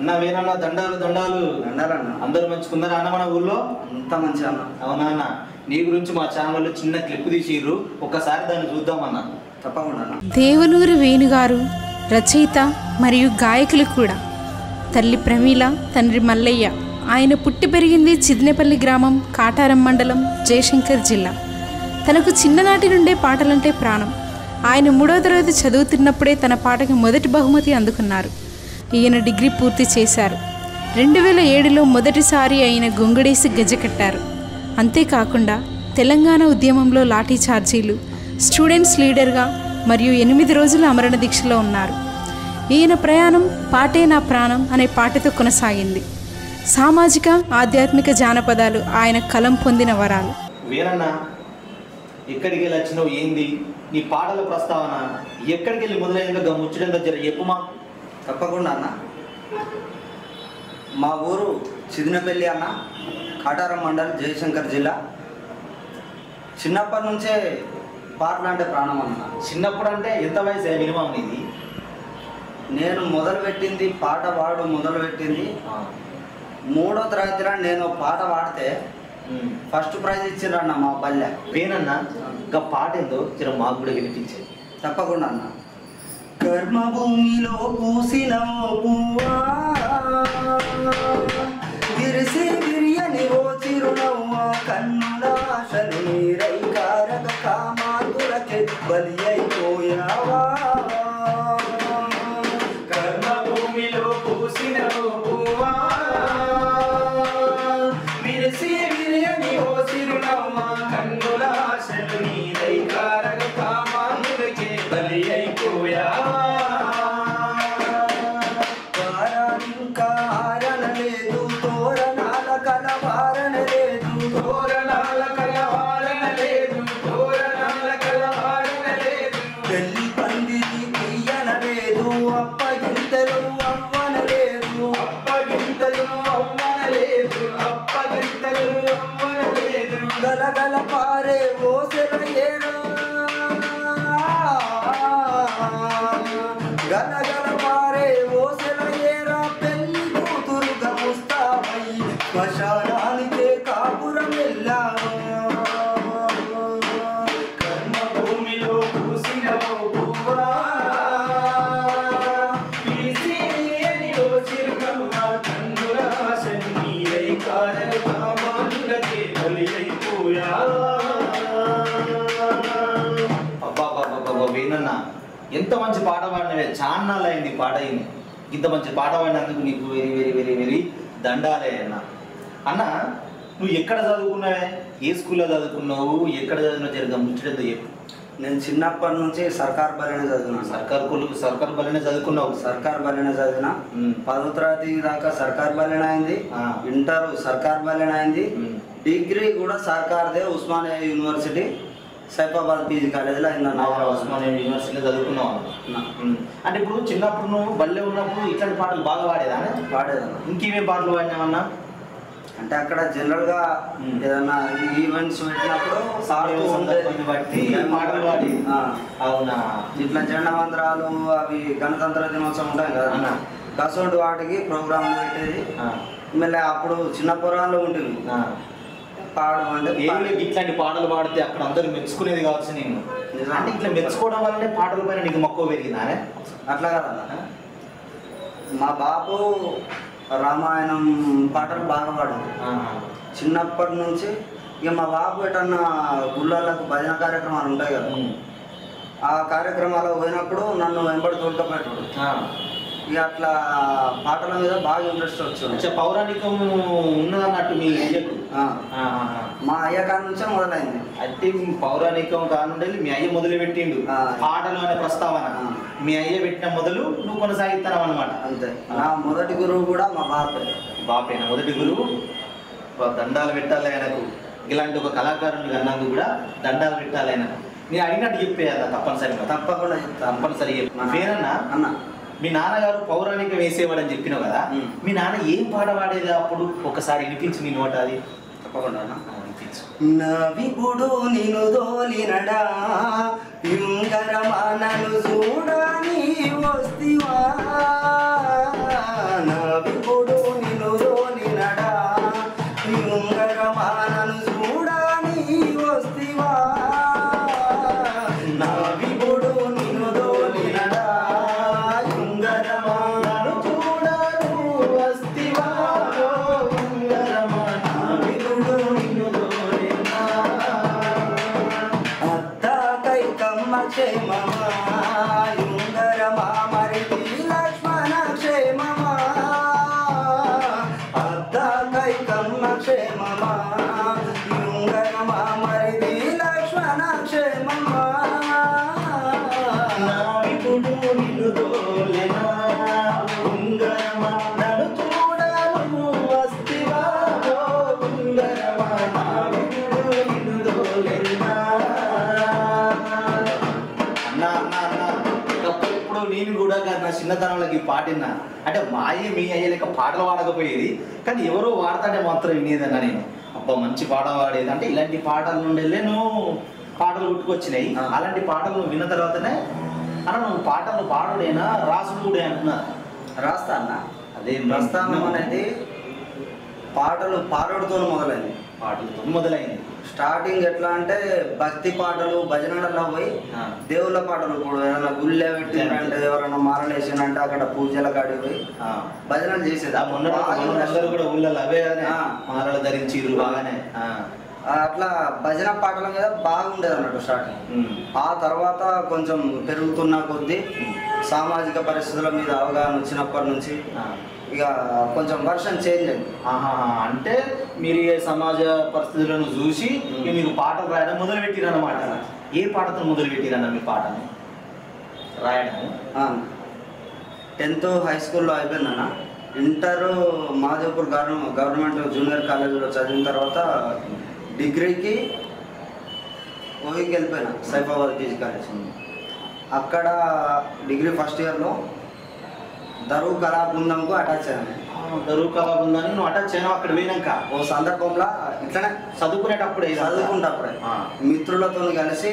అన్న వేనన్న దండాలు దండాలు దండాలన్న అందరూ మంచుకున్నారా అన్న మన ఊర్లో అంత మంచి అన్న అవునా అన్న నీ గురించి మా ఛానల్లో చిన్న క్లిప్ తీసిర్రు ఒక్కసారి దాన్ని చూద్దామన్నా తప్పకుండా అన్న దేవనూరు వేణుగారు రచయిత మరియు గాయకులు కూడా తల్లి ప్రమీల తండ్రి మల్లయ్య ఆయన పుట్టి పెరిగింది చిద్నేపల్లి గ్రామం కాటారం మండలం జయశంకర్ జిల్లా తనకు చిన్ననాటి నుండే పాటలంటే ప్రాణం ఆయన మూడో తరగతి చదువుతున్నప్పుడే తన పాటకి మొదటి బహుమతి అందుకున్నారు ఈయన డిగ్రీ పూర్తి చేశారు రెండు వేల ఏడులో మొదటిసారి ఆయన గొంగడేసి గెజకట్టారు అంతేకాకుండా తెలంగాణ ఉద్యమంలో లాఠీ ఛార్జీలు స్టూడెంట్స్ లీడర్గా మరియు ఎనిమిది రోజుల అమరణ దీక్షలో ఉన్నారు ఈయన ప్రయాణం పాటే నా ప్రాణం అనే పాటతో కొనసాగింది సామాజిక ఆధ్యాత్మిక జానపదాలు ఆయన కలం పొందిన వరాలు వేనన్న ఎక్కడికి వెళ్ళి వచ్చినావు ఏంది నీ పాటల ప్రస్తావన ఎక్కడికి వెళ్ళి మొదలైందో గా ముచ్చడం దగ్గర చెప్పుమా తప్పకుండా అన్న మా ఊరు చిదినపల్లి అన్న కాటారం మండలం జయశంకర్ జిల్లా చిన్నప్పటి నుంచే పాటలు అంటే ప్రాణం అన్న చిన్నప్పుడు అంటే ఎంత వయసు మినిమం నీది నేను మొదలుపెట్టింది పాట పాడు మొదలుపెట్టింది మూడో తరగతిలో నేను పాట పాడితే ఉమ్. ఫస్ట్ ప్రైజ్ ఇచ్చిండ్రన్న మా పల్లె వేనన్న ఇంకా పాట ఏందో చిర మాకు కూడా వినిపించే తప్పకుండా అన్న కర్మభూమిలో పూసిన ఓ పువ్వా విరిసి విరియని ఓ చిరునవ్వ కన్నుల ఆశలు నీరై కారక కామాతులకే బలి అయిపోయావా కర్మభూమిలో పూసిన పువ్వా విరిసి విరియని ఓ చిరునవ్వ కన్నుల ఆశలు నీదై కారక కామానులకే బలి అయిపోయావా వారానింకా ఆరణ లేదు తోరణాల కలవారణ లేదు తోరణాల కలవారణ లేదు తోరణాల కలవారణ లేదు పెళ్లి పందిరి తీయన లేదు అప్పగింతలు అవ్వన లేదు అప్పగింతలు అవ్వనలేదు అప్పగింతలు అవ్వనలేదు గలగల పారే ఓసెల ఏరా గలగల పారే ఓసెల ఏరా పెళ్లి కూతురుగా ముస్తాబై శ్మశానానికే కాపురం వెళ్ళావా కర్మభూమిలో పూసిన ఓ పువ్వా, పిలిచి వేయని ఓ చిరునవ్వ, కన్నుల ఆశలు నీరై కారక కామానులకే బలి అయిపోయావా. అబ్బబ్బబ్బబ్బబ్బ, వేణన్న ఎంత మంచి పాట పాడినవే చాన్నాళ్ళు అయింది పాట అయింది ఇంత మంచి పాట పాడినందుకు నీకు వెరీ వెరీ వెరీ వెరీ దండాలే అన్న అన్న నువ్వు ఎక్కడ చదువుకున్నావే ఏ స్కూల్లో చదువుకున్నావు ఎక్కడ చదివినా జరిగా ముచ్చటంతో చెప్పు నేను చిన్నప్పటి నుంచి సర్కార్ బలిన చదివినాను సర్కార్ కులు సర్కార్ బలినే చదువుకున్నావు సర్కార్ బలిన చదివిన ఉమ్. పదో తరగతి దాకా సర్కార్ బలిన అయింది ఆ. ఇంటర్ సర్కార్ బలిన అయింది ఉమ్. డిగ్రీ కూడా సర్కార్దే ఉస్మానియా యూనివర్సిటీ సైఫాబాద్ పీజీ కాలేజీలో అయిందన్న ఉస్మానియా యూనివర్సిటీలో చదువుకున్నావు అన్న. ఉమ్. అంటే ఇప్పుడు చిన్నప్పుడు నువ్వు బల్లె ఉన్నప్పుడు ఇట్లాంటి పాటలు బాగా పాడేదా పాడేదన్న ఇంకేమేం పాటలు పాడినావన్నా అంటే అక్కడ జనరల్ గా ఉమ్. ఏదన్నా ఈవెంట్స్ పెట్టినప్పుడు పాడుతూ సందర్భాన్ని బట్టి పాటలు పాడి ఆ. అవునా ఇట్లా జెండా మంత్రాలు అవి గణతంత్ర దినోత్సవం ఉంటాయి కదా అన్న. కసోటి వాటికి ప్రోగ్రాంలు పెట్టేది ఆ. మళ్ళీ అప్పుడు చిన్న పురాణాలు ఉంటుంది ఆ. పాడు అంటే ఏమి ఇట్లాంటి పాటలు పాడితే అక్కడ అందరూ మెచ్చుకునేది కావచ్చు నేను నిజం. అంటే ఇట్లా మెచ్చుకోవడం వల్లనే పాటల పైన నీకు మక్కువ పెరిగిందా అట్లా కదన్న మా బాబు రామాయణం పాటలు బాగా పాడాడు చిన్నప్పటి నుంచి ఇక మా బాబు ఎటన్నా గుళ్ళలకు భజన కార్యక్రమాలు ఉంటాయి కదా ఆ కార్యక్రమాలకు పోయినప్పుడు నన్ను వెంబడి తోలుకపోయాడు ఇక అట్లా పాటల మీద బాగా ఇంట్రెస్ట్ వచ్చింది అచ్చా పౌరాణికం ఉన్నదన్నట్టు మీ అయ్యకు ఆ, ఆ, ఆ, ఆ. మా అయ్య కాడ నుంచే మొదలైంది అంటే మీ పౌరాణికం కానుండి మీ అయ్య మొదలు పెట్టిండు ఆ. పాటలు అనే ప్రస్తావన ఆ. మీ అయ్య పెట్టిన మొదలు నువ్వు కొనసాగిస్తావు అనమాట అంతే నా మొదటి గురువు కూడా మా బాపే బాపేన మొదటి గురువు బా- దండాలు పెట్టాలి ఆయనకు ఇలాంటి ఒక కళాకారుని అన్నందుకు కూడా దండాలు పెట్టాలి ఆయనకు నేను అడిగినట్టు చెప్పేయాలి తప్పనిసరిగా తప్పకుండా చెప్తాను తప్పనిసరి చెప్పు. మా- పేరన్నా అన్న మీ నాన్నగారు పౌరాణికం వేసేవాడని చెప్పినావు కదా ఉమ్. మీ నాన్న ఏం పాట పాడేది అప్పుడు ఒకసారి వినిపించు నీ నోట అది తప్పకుండా అన్న ఆ, వినిపించు నా విపుడు నిను దోలినడా ఇంకరమానను చూడని వస్తివా నా విపుడు క్షేమమా యుంగరమా మరిది లక్ష్మణ క్షేమమా అద్ద కైకమ్మ క్షేమమా యుంగరమా మరిది లక్ష్మణ క్షేమమా నావికుడు నిన్ను దోలెనా, ఉంగరమా నన్ను చూడను వస్తివా, ఓ ఉంగరమా, నావికుడు నిన్ను దోలెనా. అన్నా అన్నా అన్నా ఒకప్పుడు ఇప్పుడు నేను కూడా కాదు నా చిన్నతనంలోకి ఈ పాట విన్నా అంటే మా అయ్య మీ అయ్య లెక్క పాటలు పాడకపోయేది కానీ ఎవరో వాడతాడే మాత్రం వినేదన్నా నేను అబ్బా మంచి పాట పాడేది అంటే ఇలాంటి పాటల నుండి నువ్వు పాటలు గుర్తుకొచ్చినాయి ఆ. అలాంటి పాటలు నువ్వు విన్న తర్వాతనే అన్న నువ్వు పాటలు పాడుడేనా రాసుడు కూడా అంటున్నా రాస్తా అన్న అదే ప్రస్థానం అనేది పాటలు పాడడంతో మొదలైంది పాటలతో మొదలైంది స్టార్టింగ్ ఎట్లా అంటే భక్తి పాటలు భజనలలో పోయి ఆ. దేవుళ్ళ పాటలు ఇప్పుడు ఏదైనా గుళ్ళే పెట్టిందంటే ఎవరైనా మారలేసిందంటే అక్కడ పూజల కాడికి పోయి ఆ. భజనలు చేసేది ఆ మొన్న అందరూ కూడా ఊళ్ళలో అవే కానీ ఆ. మాలలు ధరించిరు బాగానే ఆ. ఆ, అట్లా భజన పాటల మీద బాగుండేది అన్నట్టు స్టార్టింగ్ ఉమ్. ఆ తర్వాత కొంచెం పెరుగుతున్న కొద్దీ సామాజిక పరిస్థితుల మీద అవగాహన వచ్చినప్పటి నుంచి ఆ. ఇక కొంచెం వర్షన్ చేంజ్ అయింది ఆహా, అంటే మీరు ఈ సమాజ పరిస్థితులను చూసి ఇక మీరు పాటలు రాయడం మొదలు పెట్టిరన్నమాట ఏ పాటతో మొదలు పెట్టిరన్న మీ పాటని రాయడం టెన్త్ హై స్కూల్లో అయిపోయిందన్న ఇంటర్ మాధవపూర్ గవర్న గవర్నమెంట్ జూనియర్ కాలేజీలో చదివిన తర్వాత డిగ్రీకి ఓవికి వెళ్ళిపోయినా సైఫాబాద్ పీజీ కాలేజ్ అక్కడ డిగ్రీ ఫస్ట్ ఇయర్లో దరువు కళా బృందంకు అటాచ్ అయ్యాను దరువు కళా బృందాన్ని నువ్వు అటాచ్ చేయను అక్కడ పోయినాక ఓ సందర్భంలో ఇట్లనే చదువుకునేటప్పుడే ఇదంతా? చదువుకుంటప్పుడే ఆ. మిత్రులతో కలిసి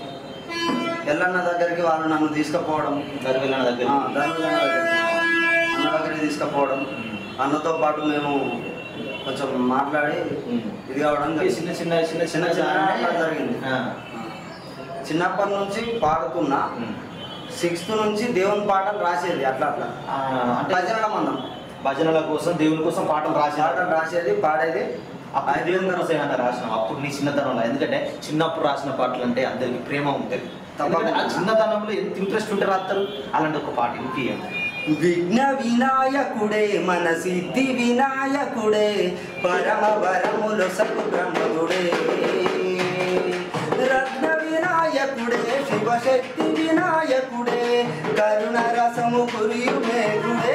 ఎల్లన్న దగ్గరికి వాళ్ళు నన్ను తీసుకుపోవడం దరువులన్న దగ్గర ఆ, ధనులన్న దగ్గరికి అన్న దగ్గరికి తీసుకుపోవడం అన్నతో పాటు మేము కొంచెం మాట్లాడి ఉమ్. ఇది కావడం ఈ చిన్న చిన్న చిన్న చిన్న చిన్న చిన్న చిన్న అట్లా జరిగింది. ఆ. చిన్నప్పటి నుంచి పాడుతున్నా ఉమ్. సిక్స్త్ నుంచి దేవుని పాటలు రాసేది అట్లా అట్లా ఆ, అంటే భజనల మందం భజనల కోసం దేవుని కోసం పాటలు రాసి పాటలు రాసేది పాడేది అప్పుడు దేవుని కోసం ఏమన్నా రాసినావు అప్పుడు నీ చిన్నతనంలో ఎందుకంటే చిన్నప్పుడు రాసిన పాటలు అంటే అందరికి ప్రేమ ఉంటుంది తప్పకుండా. ఎందుకంటే ఆ చిన్నతనంలో ఎంత ఇంట్రెస్ట్ ఉంటే రాస్తారు అలాంటి ఒక పాట ఇంకేయండి విఘ్న వినాయకుడే మన సిద్ధి వినాయకుడే పరమ వరములు సగు బ్రహ్మదుడే రత్న వినాయకుడే శివశక్తి వినాయకుడే కరుణ రసము కురియు మేఘుడే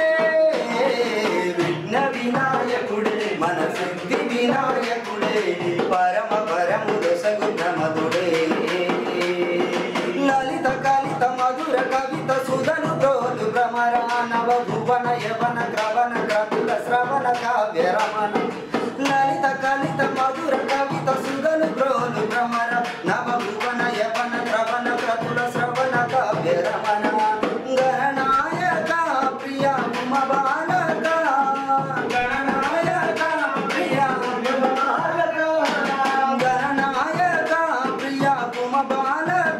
విఘ్న వినాయకుడే మన సిద్ధి వినాయకుడే పరమ వరములు సగు బ్రహ్మదుడే లలిత కలిత మధుర కవిత సుధను తోలు భ్రమర నవ భువన యవన గ్రవణ గ్రతుల శ్రవణ కావ్య రమణ లలిత కలిత మధుర కవిత సుధను త్రోలు భ్రమర నవ భువన యవన గ్రవణ గ్రతుల శ్రవణ కావ్య రమణ గణనాయక ప్రియ ఉమ బాలక గణనాయక ప్రియ ఉమ బాలక గణనాయక ప్రియ ఉమ బాలక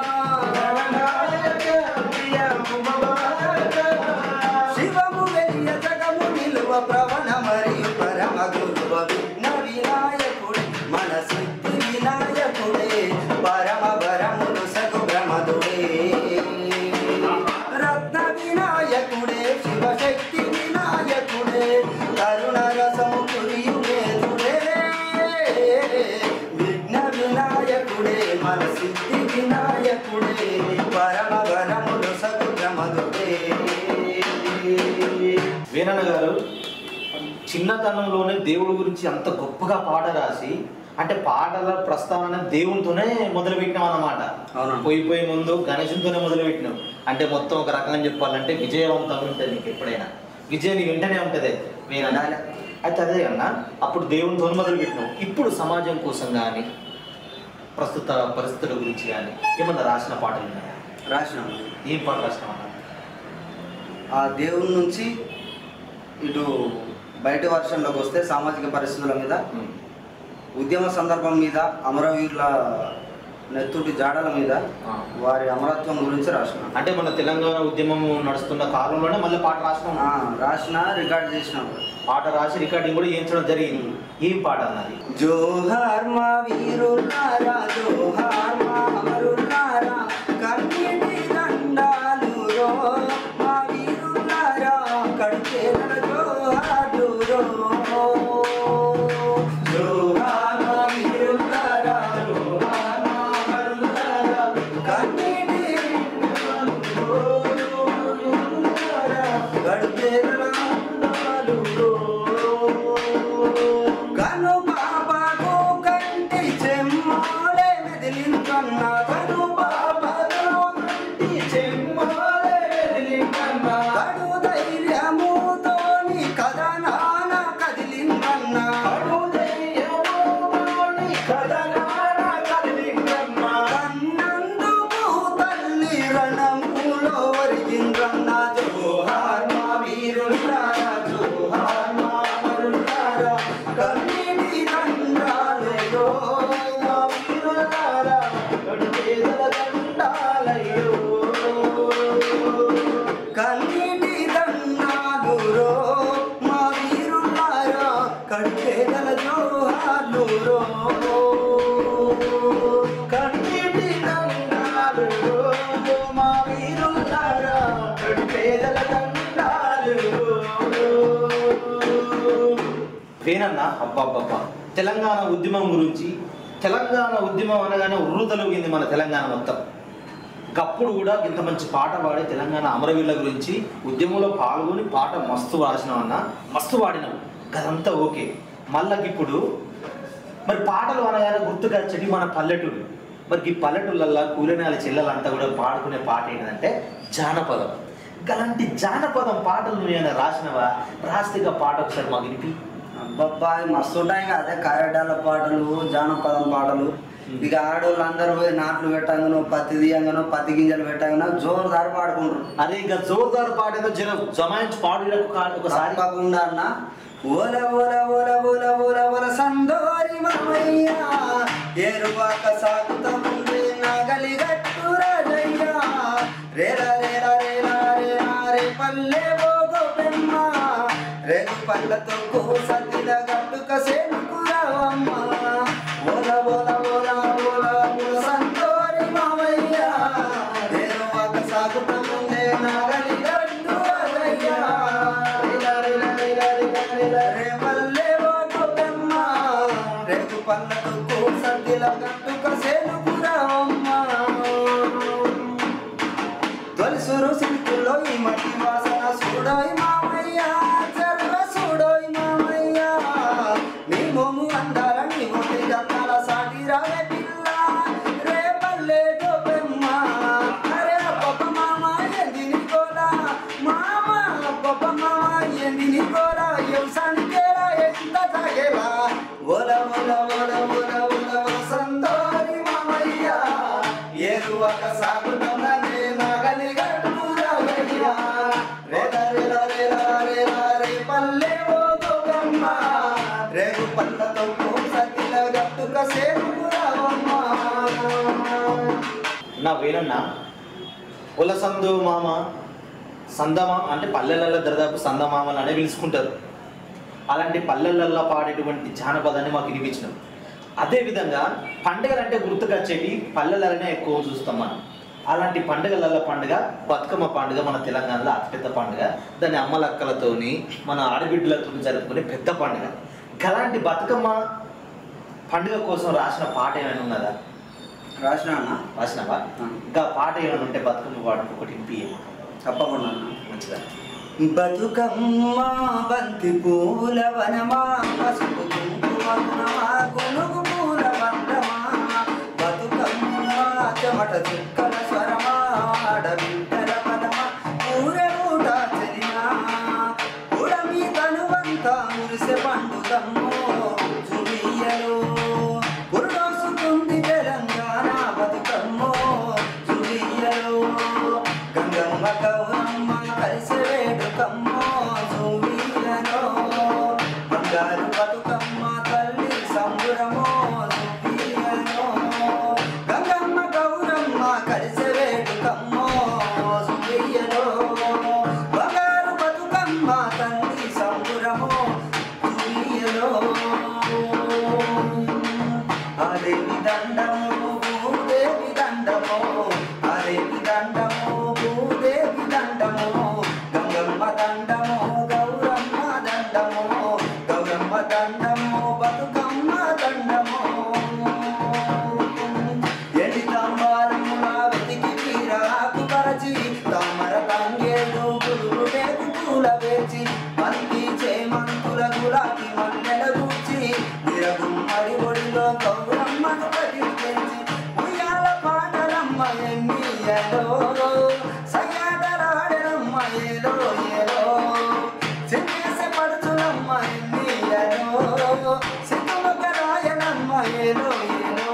శివము వెలియ జగము నిలువ ప్రవణ మరియు పరమ గురువ విఘ్న వినాయకుడే మన సిద్ధి వినాయకుడే పరమ వరములు సగు ప్రమదుడే రత్న వినాయకుడే శివశక్తి వినాయకుడే కరుణ రసము కురియు మేధుడే విఘ్న వినాయకుడే మన సిద్ధి వినాయకుడే పరమ వరములు సగు ప్రమదుడే వీరన్న గారు చిన్నతనంలోనే దేవుడి గురించి అంత గొప్పగా పాట రాసి అంటే పాటల ప్రస్తావన దేవునితోనే మొదలు పెట్టినాం అన్నమాట అవునండి. పోయి పోయి ముందు గణేశునితోనే మొదలు పెట్టినాం అంటే మొత్తం ఒక రకంగా చెప్పాలంటే విజయవంతం ఉంటుంది నీకు ఎప్పుడైనా విజయం నీ వెంటనే ఉంటుంది వీరన్న ఉండాలి. అయితే అదే అన్న అప్పుడు దేవునితో మొదలు పెట్టినాం ఇప్పుడు సమాజం కోసం కానీ ప్రస్తుత పరిస్థితుల గురించి కానీ ఏమన్నా రాసిన పాటలు ఉన్నాయా రాసినాము ఏం పాట రాసినామన్నా ఆ దేవుని నుంచి ఇటు బయట వర్షంలోకి వస్తే సామాజిక పరిస్థితుల మీద ఉమ్. ఉద్యమ సందర్భం మీద అమరవీరుల నెత్తుటి జాడల మీద ఆ. వారి అమరత్వం గురించి రాసిన అంటే మన తెలంగాణ ఉద్యమం నడుస్తున్న కాలంలోనే మళ్ళీ పాట రాసినాం ఆ, రాసిన రికార్డ్ చేసినాం పాట రాసి రికార్డింగ్ కూడా చేయించడం జరిగింది ఏం పాట అన్నది జోహార్ మా వీరులారా జోహార్ మా అమరులారా కదిలిందన్న కడు బాబలో ఈ చెమ్మాలే వెదిలిందన్నా. కడు ధైర్యముతోని కథనాన కదిలిందన్న కడు దయ్యమోని కదనాన కదిలిందన్నా. కన్నందుకు తల్లి రణములో ఒరిగిందన్న జోహార్ మా వీరులారా జోహార్ మా అమరులారా కన్నీటి దండాలయో నా వీరులారా, కడుపేదల దండాలయ్యో. కన్నీటి దండాలురో మా వీరులారా కడిపేదల జోహార్లురో కన్నీటి దండాలు మా వీరులారా, కడుపేదల దండాలు. వేనన్న అబ్బాబ్బా తెలంగాణ ఉద్యమం గురించి తెలంగాణ ఉద్యమం అనగానే ఉర్రుతలుగింది మన తెలంగాణ మొత్తం గప్పుడు కూడా ఇంత మంచి పాట పాడి తెలంగాణ అమరవీరుల గురించి ఉద్యమంలో పాల్గొని పాట మస్తు రాసినాం అన్న మస్తు పాడినాం గదంతా ఓకే మళ్ళీ ఇప్పుడు మరి పాటలు అనగానే గుర్తుగా చెడి మన పల్లెటూరు మరి ఈ పల్లెటూళ్ళల్లో కూలినాల చెల్లెలంతా కూడా పాడుకునే పాట ఏంటంటే జానపదం అలాంటి జానపదం పాటలు నువ్వు ఏమైనా రాసినవా రాస్తే ఇక పాట ఒకసారి మాకు వినిపి అబ్బబ్బాయి మస్తు ఉంటాయి కదా అదే కరడాల పాటలు జానపదం పాటలు ఇక ఆడోళ్ళు అందరూ పోయి నాట్లు పెట్టంగానో పత్తి తీయంగానో పత్తి గింజలు పెట్టంగానో జోరుదారి పాడుకుంటారు అరే ఇంకా జోర్దార్ పాట ఏదో జర జమాయించి పాడు ఈడ ఒక- ఒకసారి తప్పకుండా అన్న ఓల ఓల ఓల ఓల ఓల ఓల సందోరి మామయ్య ఏరువాక సాగుతా ఉంది నాగలి గట్టు రాజయ్య రేల రేల రేల రేల రే పల్లె ఓగో పెమ్మ రేగు పళ్ళతో కోసతిల గట్టుక సేనుకు రావమ్మ ఓల ఓల ఓల ఓల ఓల సందోరి మామయ్య ఏరువాక సాగుతా ఉంది నాగలి గట్టు రాజయ్య రేపల్లెవో గొప్పమ్మ, రేపు పళ్ళకు సద్దిల గట్టుక సేనుకురావమ్మ. తొలిసురు సిక్కుల్లో ఈ మట్టి వాసన చూడోయ్ మామయ్య చర్ర చూడోయ్ మామయ్య నీ మొమ్ము అందాల నీ మొట్టి గంధాల సాటి రావే పిల్ల రేపల్లె గొప్పమ్మ అరే అప్పప్ప మామ ఎందిని కోలా మామ అప్పప్ప మామ ఎందిని కోలా వ్యవసానికేలా ఎంత తాగేలా ఓల ఓల ఓల ఓల ఓల ఓల సంతోరి మామయ్య ఏరువక సాగుతున్నదే నాగలి గట్టు రావయ్య రేల రేల రేల రేల రే పల్లె ఓ గోగమ్మ రేగు పళ్ళతో సతిల గట్టుక సేనుకు రావమ్మ నా వేరన్న ఉలసందు మామ సందమా అంటే పల్లెలలో దరిదాపు సందమామలు అనే పిలుచుకుంటారు అలాంటి పల్లెలల్లో పాడేటువంటి జానపదాన్ని మాకు వినిపించినాం అదేవిధంగా పండుగలు అంటే గుర్తుకొచ్చేవి పల్లెలలోనే ఎక్కువ చూస్తాం మనం అలాంటి పండుగలలో పండుగ బతుకమ్మ పండుగ మన తెలంగాణలో అతిపెద్ద పండుగ దాన్ని అమ్మలక్కలతోని మన ఆడబిడ్డలతో జరుపుకునే పెద్ద పండుగ అలాంటి బతుకమ్మ పండుగ కోసం రాసిన పాట ఏమైనా ఉన్నదా రాసిన అన్న రాసినావా ఇంకా పాట ఏమైనా ఉంటే బతుకమ్మ పాట ఒకటి ఇంపి తప్పకుండా అన్న మంచిదా బతుకమ్మ బంతి పూల వనమా పసుపు కుంకుమ గుణమా గునుగు పూల బంధమా బతుకమ్మ చెమట చుక్కల స్వరమా ఆడబిడ్డల పదమా ఊరూట చెలినా ఉడమి తనువంతా మురిసె పండుగమ్మో జుడియలో పురుడోసుకుంది తెలంగాణ బతుకమ్మో జుడియలో గంగమ్మ గౌరమ్మ కలిసి వేడుకమ్మో జుడియలో బంగారు బతుకమ్మ తల్లి సంబురమో జుడియలో గంగమ్మ గౌరమ్మ కలిసి ఏలో సయ్యాటలాడనమ్మ ఏలో ఏలో సిగ్గేసి పడుచునమ్మ ఎన్నియలో సిగ్గుముఖరాయనమ్మ ఏలో ఏలో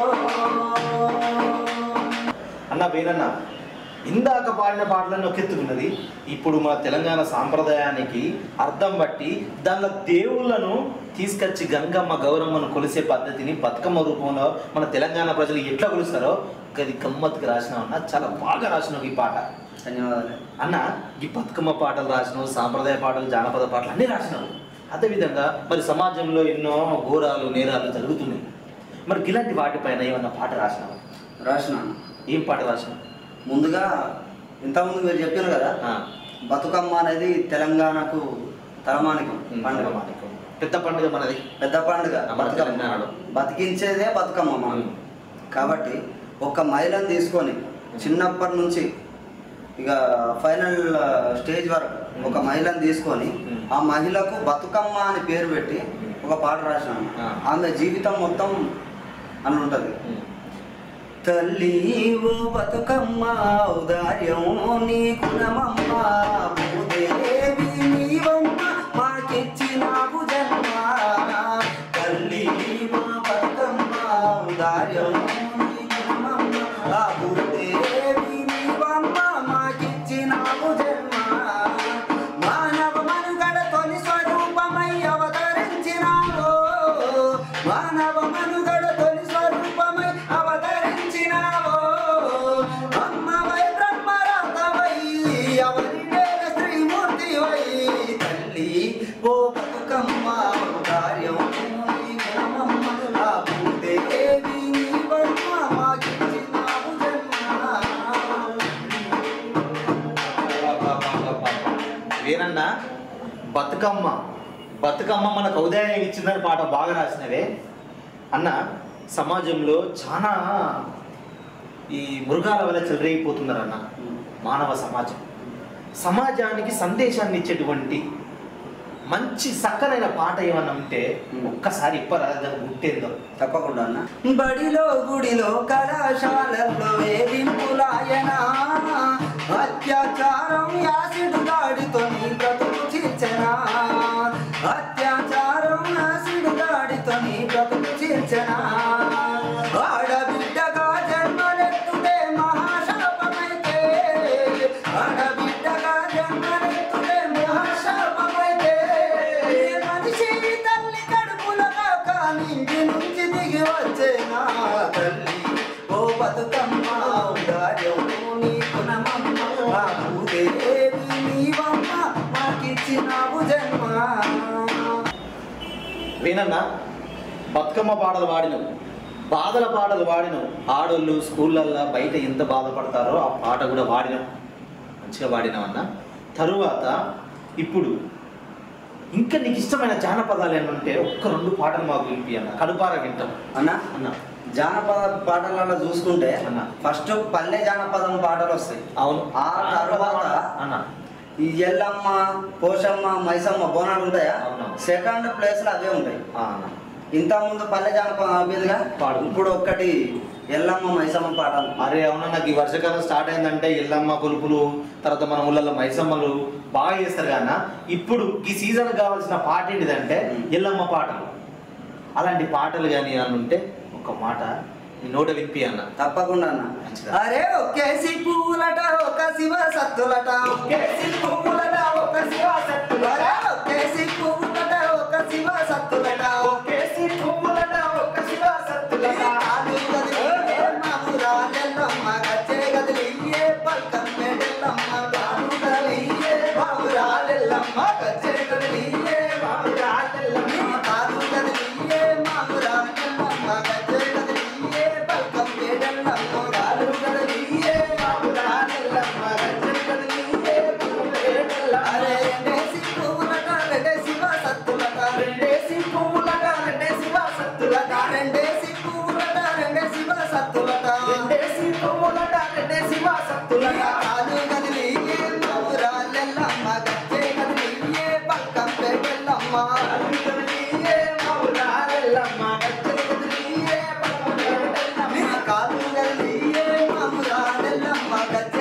అన్న వేనన్న ఇందాక పాడిన పాటలను ఒకెత్తుకున్నది ఇప్పుడు మన తెలంగాణ సాంప్రదాయానికి అర్థం బట్టి దానిలో దేవుళ్ళను తీసుకొచ్చి గంగమ్మ గౌరమ్మను కొలిసే పద్ధతిని బతుకమ్మ రూపంలో మన తెలంగాణ ప్రజలు ఎట్లా కొలుస్తారో అది గమ్మత్తుకు రాసినావు అన్న చాలా బాగా రాసినావు ఈ పాట ధన్యవాదాలు అన్న ఈ బతుకమ్మ పాటలు రాసినావు సాంప్రదాయ పాటలు జానపద పాటలు అన్నీ రాసినావు అదేవిధంగా మరి సమాజంలో ఎన్నో ఘోరాలు నేరాలు జరుగుతున్నాయి మరి ఇలాంటి వాటిపైన ఏమన్నా పాట రాసినావు రాసినాను ఏం పాట రాసినావు ముందుగా ఇంతకుముందు మీరు చెప్పారు కదా ఆ. బతుకమ్మ అనేది తెలంగాణకు తలమానికం పండుగ మాణిక్యం. పెద్ద పండుగ మనది పెద్ద పండుగ మన బతుకమ్మ తెలంగాణలో. బతికించేదే బతుకమ్మ మనం ఉమ్. కాబట్టి ఒక మహిళను తీసుకొని చిన్నప్పటి నుంచి ఇక ఫైనల్ స్టేజ్ వరకు ఒక మహిళను తీసుకొని ఉమ్. ఆ మహిళకు బతుకమ్మ అని పేరు పెట్టి ఒక పాట రాసినాను ఆ. ఆమె జీవితం మొత్తం అని ఉంటుంది తల్లి ఓ బతుకమ్మ ఔదార్యం నీ గుణమమ్మ భూదేవి నీవమ్మ మాకిచ్చినావు జన్మ తల్లి ఓ బతుకమ్మ ఔదార్యం నీ గుణమమ్మ ఆ భూదేవి నీవమ్మ మాకిచ్చినావు జన్మ మానవ మనుగడ తొలి స్వరూపమై అవతరించినావు మానవ మనుగడ తొలి స్వరూపమై అవతరించినావు అమ్మవై బ్రహ్మరాతవై అవరినే శ్రీమూర్తివై తల్లి ఓ బతుకమ్మ కార్యం ఆ భూదేవి నీవమ్మ మాకిచ్చినావు జన్మ వేరన్న బతుకమ్మ బతుకమ్మ మనకు ఔదాయం ఇచ్చిందని పాట బాగా రాసినవే అన్న సమాజంలో చాలా ఈ మృగాల వల్ల చెలరేగిపోతున్నారన్న మానవ సమాజం సమాజానికి సందేశాన్ని ఇచ్చేటువంటి మంచి సక్కనైన పాట ఏమన్నా ఉంటే ఒక్కసారి ఇప్పరా దాని గుట్టేందో తప్పకుండా అన్న బడిలో గుడిలో కళాశాలల్లో వేధింపులాయన అత్యాచారం యాసిడ్ దాడితో నీ బ్రతుకు చీల్చనా అత్యాచారం యాసిడ్ దాడితో నీ బ్రతుకు చీల్చనా ఆడబిడ్డగా జన్మలెత్తుతే మహాశాపమైతే ఆడబిడ్డగా జన్మలెత్తుతే మహాశాపమైతే మనిషి తల్లి కడుపులగా కానీ ఇంటి నుంచి దిగి వచ్చేనా తల్లి ఓ బతుకమ్మ ఉదార్యం నీ గుణమమ్మ ఆ భూదేవి నీవమ్మ మాకిచ్చినావు జన్మ వేనన్న బతుకమ్మ పాటలు వాడినవు బాధల పాటలు వాడినవు ఆడోళ్ళు స్కూళ్ళల్లో బయట ఎంత బాధపడతారో ఆ పాట కూడా వాడినాం మంచిగా వాడినామన్న తరువాత ఇప్పుడు ఇంకా నీకు ఇష్టమైన జానపదాలు ఏమంటే ఒక్క రెండు పాటలు మాకు వినిపి అన్న కడుపార వింటాం అన్న అన్న జానపద పాటలలో చూసుకుంటే అన్న. ఫస్ట్ పల్లె జానపదం పాటలు వస్తాయి అవును ఆ తర్వాత అన్న ఈ ఎల్లమ్మ పోషమ్మ మైసమ్మ బోనాలు ఉంటాయా అవును. సెకండ్ ప్లేస్ లో అవే ఉంటాయి ఆ అన్న ఇంత ముందు పల్లె జానపదం అవ్వేదిగా పాడు. ఇప్పుడు ఒక్కటి ఎల్లమ్మ మైసమ్మ పాటలు అరే అవునా నాకు ఈ వర్షాకాలం స్టార్ట్ అయిందంటే ఎల్లమ్మ కొలుపులు తర్వాత మన ఊళ్ళల్లో మైసమ్మలు బాగా చేస్తారు కాన ఇప్పుడు ఈ సీజన్ కావాల్సిన పాట ఏంటిదంటే ఎల్లమ్మ పాటలు అలాంటి పాటలు కానీ అని ఉంటే ఒక మాట నీ నోట వినిపి అన్న తప్పకుండా అన్న మంచిదా. అరే ఒకేసి పువ్వులట ఒక శివ సత్తులట ఒకేసి పువ్వులట ఒక శివ సత్తులట ఒకేసి పువ్వులట ఒక శివ సత్తులట ఒకేసి పువ్వులట ఒక శివ సత్తులట కాదు కదిలి ఏ మామురాలెల్లమ్మ గచ్చే కదిలి ఏ పల్కం మెడెల్లమ్మ కాదు కదిలి ఏ మామురాలెల్లమ్మ గచ్చే కదిలి ఏ మామురాలెల్లమ్మ కాదు కదిలి ఏ మామురాలెల్లమ్మ గచ్చే కదిలి ఏ పల్కం మెడెల్లమ్మ కాదు కదిలి ఏ మామురాలెల్లమ్మ గచ్చే కదిలి ఏ పల్కం మెడెల్లమ్మ అరే రెండేసి పువ్వులట రెండే శివ సత్తులట రెండేసి పువ్వులట రెండే శివ సత్తులట రెండేసి పువ్వులట రెండే శివ సత్తులట రెండేసి పువ్వులట రెండే శివ సత్తులట కాదు కదిలి ఏ మామురాలెల్లమ్మ గచ్చే కదిలి ఏ పల్కం మెడెల్లమ్మ కాదు కదిలి ఏ మామురాలెల్లమ్మ గచ్చే కదిలి ఏ పల్కం మెడెల్లమ్మ కాదు కదిలి ఏ మామురాలెల్లమ్మ గచ్చే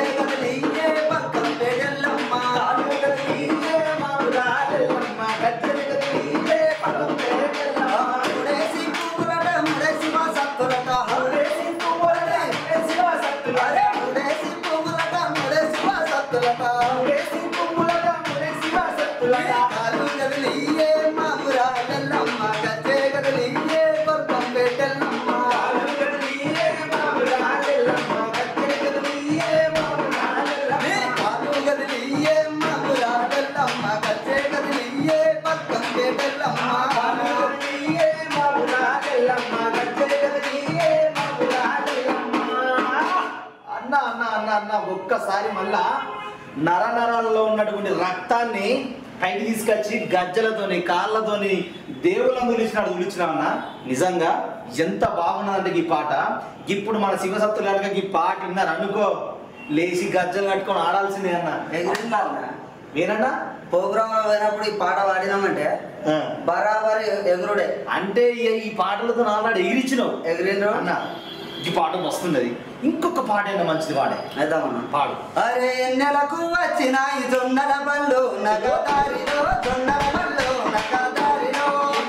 సత్తులట మురేసి పువ్వులట మురేసి వసత్తులట కాలు గదిలియే మా మురాలెల్లమ్మ గజ్జే గదిలియే కొర్పం పెట్టెల్లమ్మ కాలు గదిలియే మామురాలెల్లమ్మ, గద్దె గదిలియే మామురాలెల్లమ్మ. కాలు గదిలియే మా మురాలెల్లమ్మ గజ్జే గదిలియే కొర్పం పెట్టెల్లమ్మ కాలు గదిలియే మామురాలెల్లమ్మ, గద్దె గదిలియే మామురాలెల్లమ్మ. అన్న అన్న అన్న అన్న ఒక్కసారి మళ్ళా నర నరాల్లో ఉన్నటువంటి రక్తాన్ని పైకి తీసుకొచ్చి గజ్జలతోని కాళ్ళతోని దేవుళ్ళని తులిచినాడు తులిచినావన్న నిజంగా ఎంత బాగున్నదంటే ఈ పాట ఇప్పుడు మన శివసత్తులు కనుక ఈ పాట విన్నారు అనుకో లేచి గజ్జలు కట్టుకొని ఆడాల్సిందే అన్న ఎగిరిందా వేనన్నా ప్రోగ్రామ్ పోయినప్పుడు ఈ పాట పాడినామంటే ఆ. బరాబర్ ఎగురుడే అంటే ఈ- ఈ పాటలతో ఆల్రెడీ ఎగిరిచ్చినావు ఎగిరిండ్రు అన్న ఈ పాట వస్తున్నది ఇంకొక పాట అయినా మంచిది పాడే అయిదామన్నా పాడు అరే నెలకు వచ్చిన ఈ జొన్నల బళ్ళు నగదారిలో జొన్నల బళ్ళు నగదారిలో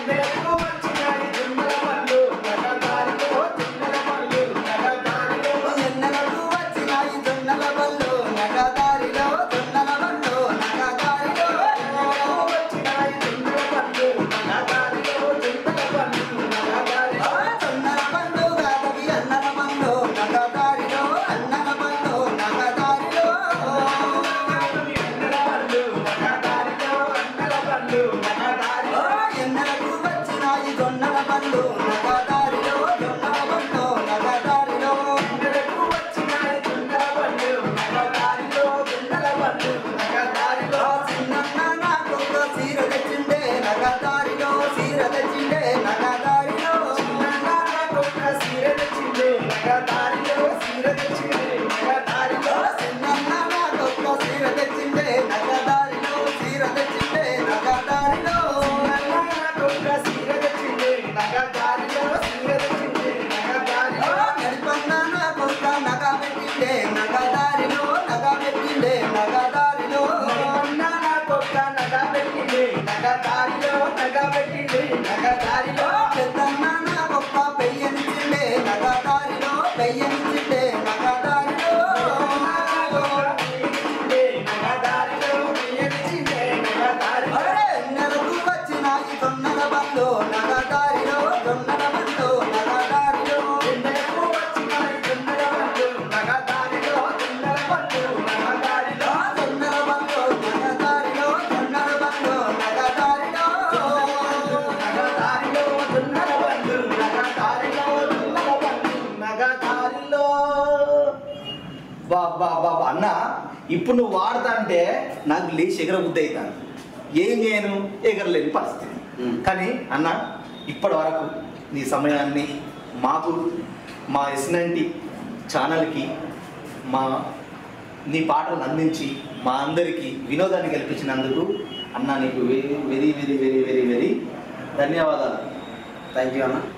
ఎన్నెలకు వచ్చిన ఈ జొన్నల బళ్ళు నగదారిలో జొన్నల బళ్ళు నగదారిలో ఆ జొన్నల బళ్ళు కాదవి అన్నల బళ్ళు నగదారిలో అన్నల బళ్ళు నగదారిలో ఎన్నెలకు వచ్చిన ఈ జొన్నల బళ్ళు నగదారిలో జొన్నల బళ్ళు నగదారిలో ఆ చిన్నన్న నాకొక సీర తెచ్చిండే నగదారిలో సీర తెచ్చిండే నగదారిలో ఆ చిన్నన్న నాకొక సీర తెచ్చిండే నగదారిలో సీర తెచ్చిండే నగదారిలో ఆ నడిపన్న నాకొక నగ పెట్టిండే నగదారిలో నగ పెట్టిండే నగదారిలో ఆ పెద్దన్న నాకొక పెయ్యనిచ్చిండే నగదారిలో పెయ్యనిచ్చిండే నగదారిలో అరే నెలకు వచ్చిన ఈ జొన్నల బండ్లు నగదారిలో జొన్నల బండ్లు నగదారిలో ఆ జొన్నల బండ్లు నగదారిలో జొన్నల బండ్లు నగదారిలో బాబా బాబా అన్న ఇప్పుడు నువ్వు వాడతా అంటే నాకు లేచి ఎగర బుద్ధి అవుతాను ఏం చేయను ఎగరలేని పరిస్థితి ఉమ్. కానీ అన్న ఇప్పటి వరకు నీ సమయాన్ని మాకు మా ఎస్నంటి ఛానల్కి మా నీ పాటలు అందించి మా అందరికీ వినోదాన్ని కల్పించినందుకు అన్న నీకు very very very very very very ధన్యవాదాలు థ్యాంక్ యూ అన్న